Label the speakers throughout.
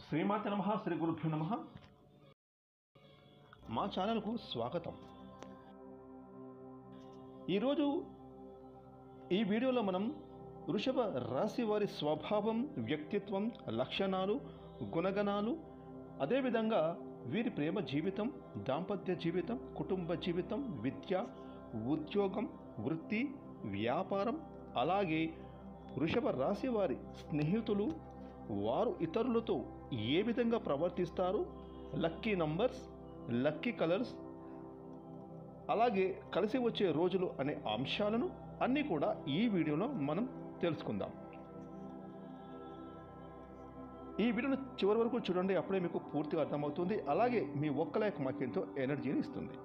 Speaker 1: శ్రీమాత నమ శ్రీ గురుభ్యో నమ మా ఛానల్కు స్వాగతం ఈరోజు ఈ వీడియోలో మనం వృషభ రాశి వారి స్వభావం వ్యక్తిత్వం లక్షణాలు గుణగణాలు అదేవిధంగా వీరి ప్రేమ జీవితం దాంపత్య జీవితం కుటుంబ జీవితం విద్య ఉద్యోగం వృత్తి వ్యాపారం అలాగే వృషభ రాశి వారి స్నేహితులు వారు ఇతరులతో ఏ విధంగా ప్రవర్తిస్తారు లక్కీ నంబర్స్ లక్కీ కలర్స్ అలాగే కలిసి వచ్చే రోజులు అనే అంశాలను అన్నీ కూడా ఈ వీడియోలో మనం తెలుసుకుందాం ఈ వీడియోను చివరి వరకు చూడండి అప్పుడే మీకు పూర్తిగా అర్థమవుతుంది అలాగే మీ ఒక్క లైక్ మాకెంతో ఎనర్జీని ఇస్తుంది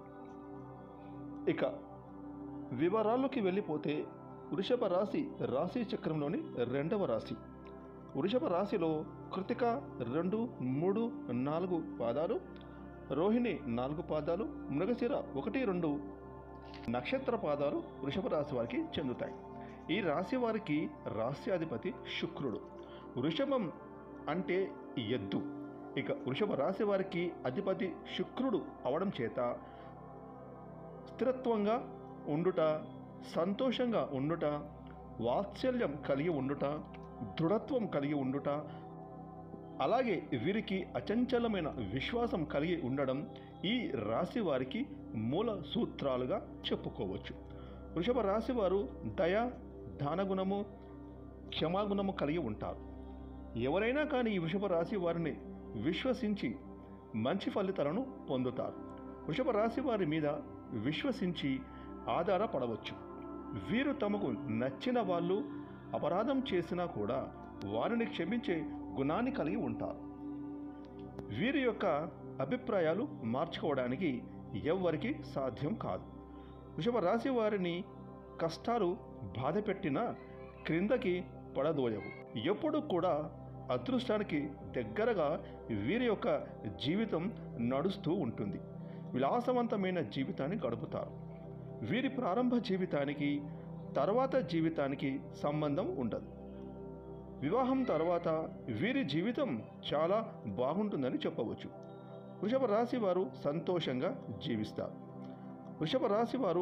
Speaker 1: ఇక వివరాల్లోకి వెళ్ళిపోతే వృషభ రాశి రాశి చక్రంలోని రెండవ రాశి వృషభ రాశిలో కృతిక రెండు మూడు నాలుగు పాదాలు రోహిణి నాలుగు పాదాలు మృగశిర ఒకటి రెండు నక్షత్ర పాదాలు వృషభ రాశి వారికి చెందుతాయి ఈ రాశి వారికి రాశ్యాధిపతి శుక్రుడు వృషభం అంటే ఎద్దు ఇక వృషభ రాశి వారికి అధిపతి శుక్రుడు అవడం చేత స్థిరత్వంగా ఉండుట సంతోషంగా ఉండుట వాత్సల్యం కలిగి ఉండుట దృఢత్వం కలిగి ఉండుట అలాగే వీరికి అచంచలమైన విశ్వాసం కలిగి ఉండడం ఈ రాశి వారికి మూల సూత్రాలుగా చెప్పుకోవచ్చు వృషభ రాశి వారు దయ దానగుణము క్షమాగుణము కలిగి ఉంటారు ఎవరైనా కానీ ఈ వృషభ రాశి వారిని విశ్వసించి మంచి ఫలితాలను పొందుతారు వృషభ రాశి వారి మీద విశ్వసించి ఆధారపడవచ్చు వీరు తమకు నచ్చిన వాళ్ళు అపరాధం చేసినా కూడా వారిని క్షమించే గుణాన్ని కలిగి ఉంటారు వీరి యొక్క అభిప్రాయాలు మార్చుకోవడానికి ఎవ్వరికి సాధ్యం కాదు వృషభ రాశి వారిని కష్టాలు బాధ పెట్టినా క్రిందకి పడదోయవు ఎప్పుడు కూడా అదృష్టానికి దగ్గరగా వీరి యొక్క జీవితం నడుస్తూ ఉంటుంది విలాసవంతమైన జీవితాన్ని గడుపుతారు వీరి ప్రారంభ జీవితానికి తర్వాత జీవితానికి సంబంధం ఉండదు వివాహం తర్వాత వీరి జీవితం చాలా బాగుంటుందని చెప్పవచ్చు వృషభ రాశి వారు సంతోషంగా జీవిస్తారు వృషభ రాశి వారు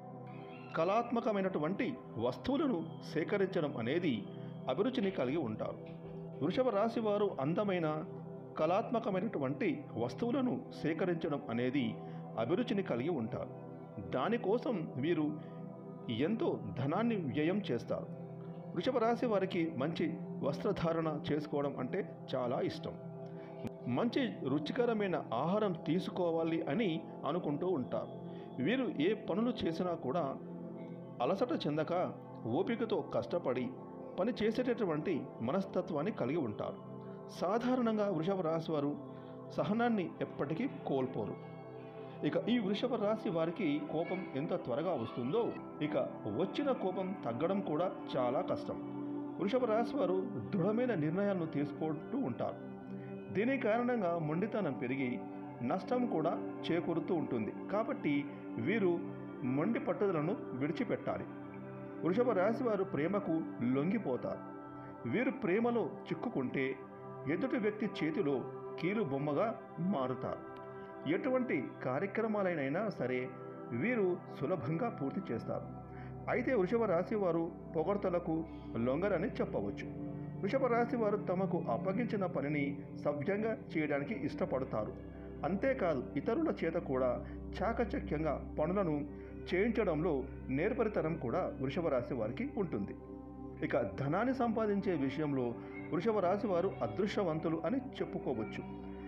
Speaker 1: కళాత్మకమైనటువంటి వస్తువులను సేకరించడం అనేది అభిరుచిని కలిగి ఉంటారు వృషభ రాశి వారు అందమైన కళాత్మకమైనటువంటి వస్తువులను సేకరించడం అనేది అభిరుచిని కలిగి ఉంటారు దానికోసం వీరు ఎంతో ధనాన్ని వ్యయం చేస్తారు వృషభ రాశి వారికి మంచి వస్త్రధారణ చేసుకోవడం అంటే చాలా ఇష్టం మంచి రుచికరమైన ఆహారం తీసుకోవాలి అని అనుకుంటూ ఉంటారు వీరు ఏ పనులు చేసినా కూడా అలసట చెందక ఓపికతో కష్టపడి పని చేసేటటువంటి మనస్తత్వాన్ని కలిగి ఉంటారు సాధారణంగా వృషభ రాశి వారు సహనాన్ని ఎప్పటికీ కోల్పోరు ఇక ఈ వృషభ రాశి వారికి కోపం ఎంత త్వరగా వస్తుందో ఇక వచ్చిన కోపం తగ్గడం కూడా చాలా కష్టం వృషభ రాశి వారు దృఢమైన నిర్ణయాలను తీసుకుంటూ ఉంటారు దీని కారణంగా మొండితనం పెరిగి నష్టం కూడా చేకూరుతూ ఉంటుంది కాబట్టి వీరు మొండి పట్టుదలను విడిచిపెట్టాలి వృషభ రాశి వారు ప్రేమకు లొంగిపోతారు వీరు ప్రేమలో చిక్కుకుంటే ఎదుటి వ్యక్తి చేతిలో కీలు బొమ్మగా మారుతారు ఎటువంటి కార్యక్రమాలైనా సరే వీరు సులభంగా పూర్తి చేస్తారు అయితే వృషభ రాశి వారు పొగడ్తలకు లొంగరని చెప్పవచ్చు వృషభ రాశి వారు తమకు అప్పగించిన పనిని సవ్యంగా చేయడానికి ఇష్టపడతారు అంతేకాదు ఇతరుల చేత కూడా చాకచక్యంగా పనులను చేయించడంలో నేర్పరితనం కూడా వృషభ రాశి వారికి ఉంటుంది ఇక ధనాన్ని సంపాదించే విషయంలో వృషభ రాశి వారు అదృష్టవంతులు అని చెప్పుకోవచ్చు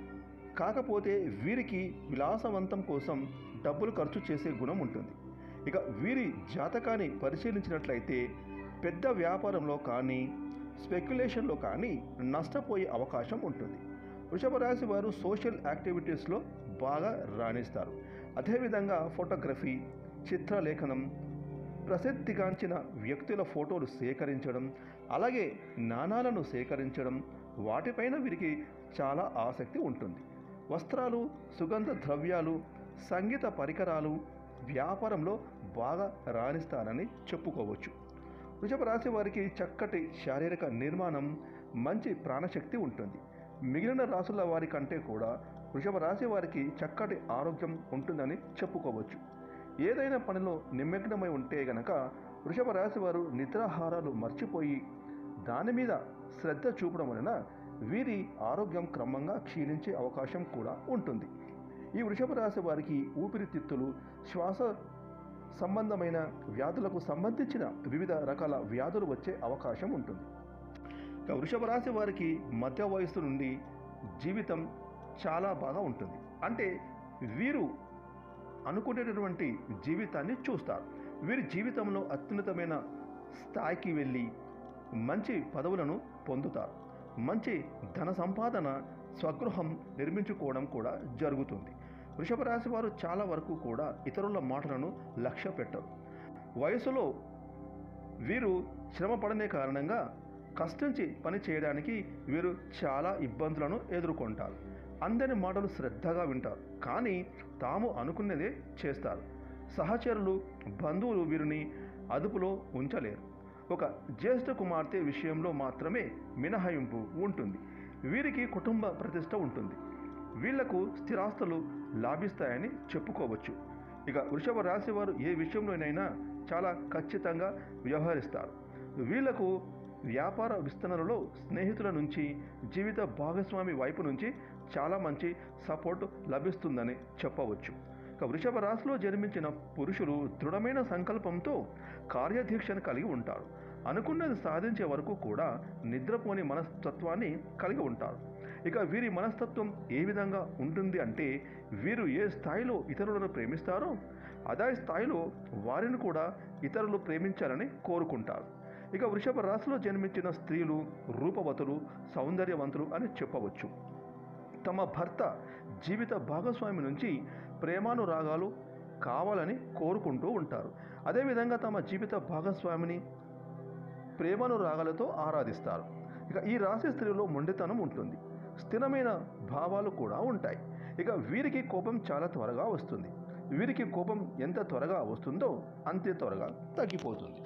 Speaker 1: కాకపోతే వీరికి విలాసవంతం కోసం డబ్బులు ఖర్చు చేసే గుణం ఉంటుంది ఇక వీరి జాతకాన్ని పరిశీలించినట్లయితే పెద్ద వ్యాపారంలో కానీ స్పెక్యులేషన్లో కానీ నష్టపోయే అవకాశం ఉంటుంది వృషభ రాశి వారు సోషల్ యాక్టివిటీస్లో బాగా రాణిస్తారు అదేవిధంగా ఫోటోగ్రఫీ చిత్రలేఖనం ప్రసిద్ధిగాంచిన వ్యక్తుల ఫోటోలు సేకరించడం అలాగే నాణాలను సేకరించడం వాటిపైన వీరికి చాలా ఆసక్తి ఉంటుంది వస్త్రాలు సుగంధ ద్రవ్యాలు సంగీత పరికరాలు వ్యాపారంలో బాగా రాణిస్తారని చెప్పుకోవచ్చు వృషభ రాశి వారికి చక్కటి శారీరక నిర్మాణం మంచి ప్రాణశక్తి ఉంటుంది మిగిలిన రాసుల వారి కంటే కూడా వృషభ రాశి వారికి చక్కటి ఆరోగ్యం ఉంటుందని చెప్పుకోవచ్చు ఏదైనా పనిలో నిమగ్నమై ఉంటే గనక వృషభ రాశి వారు నిద్రాహారాలు మర్చిపోయి దాని మీద శ్రద్ధ చూపడం వలన వీరి ఆరోగ్యం క్రమంగా క్షీణించే అవకాశం కూడా ఉంటుంది ఈ వృషభ రాశి వారికి ఊపిరితిత్తులు శ్వాస సంబంధమైన వ్యాధులకు సంబంధించిన వివిధ రకాల వ్యాధులు వచ్చే అవకాశం ఉంటుంది ఇక వృషభ రాశి వారికి మధ్య వయస్సు నుండి జీవితం చాలా బాగా ఉంటుంది అంటే వీరు అనుకునేటటువంటి జీవితాన్ని చూస్తారు వీరి జీవితంలో అత్యున్నతమైన స్థాయికి వెళ్ళి మంచి పదవులను పొందుతారు మంచి ధన సంపాదన స్వగృహం నిర్మించుకోవడం కూడా జరుగుతుంది వృషభ రాశి వారు చాలా వరకు కూడా ఇతరుల మాటలను లక్ష్య పెట్టరు వయసులో వీరు శ్రమ పడనే కారణంగా కష్టించి పని చేయడానికి వీరు చాలా ఇబ్బందులను ఎదుర్కొంటారు అందరి మాటలు శ్రద్ధగా వింటారు కానీ తాము అనుకున్నదే చేస్తారు సహచరులు బంధువులు వీరిని అదుపులో ఉంచలేరు ఒక జ్యేష్ఠ కుమార్తె విషయంలో మాత్రమే మినహాయింపు ఉంటుంది వీరికి కుటుంబ ప్రతిష్ట ఉంటుంది వీళ్లకు స్థిరాస్తులు లాభిస్తాయని చెప్పుకోవచ్చు ఇక వృషభ రాశి వారు ఏ విషయంలోనైనా చాలా ఖచ్చితంగా వ్యవహరిస్తారు వీళ్లకు వ్యాపార విస్తరణలో స్నేహితుల నుంచి జీవిత భాగస్వామి వైపు నుంచి చాలా మంచి సపోర్ట్ లభిస్తుందని చెప్పవచ్చు ఇక వృషభ రాశిలో జన్మించిన పురుషులు దృఢమైన సంకల్పంతో కార్యదీక్షను కలిగి ఉంటారు అనుకున్నది సాధించే వరకు కూడా నిద్రపోని మనస్తత్వాన్ని కలిగి ఉంటారు ఇక వీరి మనస్తత్వం ఏ విధంగా ఉంటుంది అంటే వీరు ఏ స్థాయిలో ఇతరులను ప్రేమిస్తారో అదే స్థాయిలో వారిని కూడా ఇతరులు ప్రేమించాలని కోరుకుంటారు ఇక వృషభ రాశిలో జన్మించిన స్త్రీలు రూపవతులు సౌందర్యవంతులు అని చెప్పవచ్చు తమ భర్త జీవిత భాగస్వామి నుంచి ప్రేమానురాగాలు కావాలని కోరుకుంటూ ఉంటారు అదేవిధంగా తమ జీవిత భాగస్వామిని ప్రేమానురాగాలతో ఆరాధిస్తారు ఇక ఈ రాశి స్త్రీలో మొండితనం ఉంటుంది స్థిరమైన భావాలు కూడా ఉంటాయి ఇక వీరికి కోపం చాలా త్వరగా వస్తుంది వీరికి కోపం ఎంత త్వరగా వస్తుందో అంతే త్వరగా తగ్గిపోతుంది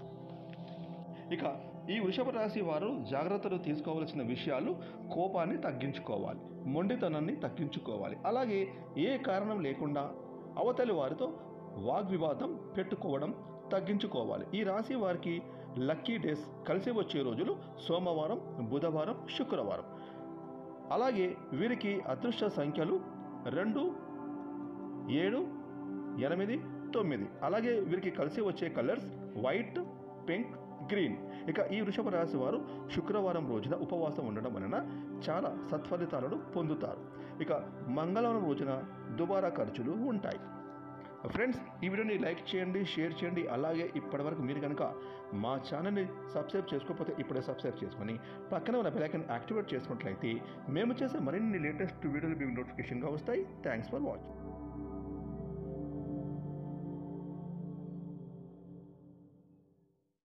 Speaker 1: ఇక ఈ వృషభ రాశి వారు జాగ్రత్తలు తీసుకోవాల్సిన విషయాలు కోపాన్ని తగ్గించుకోవాలి మొండితనాన్ని తగ్గించుకోవాలి అలాగే ఏ కారణం లేకుండా అవతలి వారితో వాగ్వివాదం పెట్టుకోవడం తగ్గించుకోవాలి ఈ రాశి వారికి లక్కీ డేస్ కలిసి వచ్చే రోజులు సోమవారం బుధవారం శుక్రవారం అలాగే వీరికి అదృష్ట సంఖ్యలు రెండు ఏడు ఎనిమిది తొమ్మిది అలాగే వీరికి కలిసి వచ్చే కలర్స్ వైట్ పింక్ గ్రీన్ ఇక ఈ వృషభ రాశి వారు శుక్రవారం రోజున ఉపవాసం ఉండడం వలన చాలా సత్ఫలితాలను పొందుతారు ఇక మంగళవారం రోజున దుబారా ఖర్చులు ఉంటాయి ఫ్రెండ్స్ ఈ వీడియోని లైక్ చేయండి షేర్ చేయండి అలాగే ఇప్పటివరకు మీరు కనుక మా ఛానల్ని సబ్స్క్రైబ్ చేసుకోకపోతే ఇప్పుడే సబ్స్క్రైబ్ చేసుకొని పక్కన ఉన్న బెలైకన్ యాక్టివేట్ చేసుకున్నట్లయితే మేము చేసే మరిన్ని లేటెస్ట్ వీడియోలు మీకు నోటిఫికేషన్గా వస్తాయి థ్యాంక్స్ ఫర్ వాచింగ్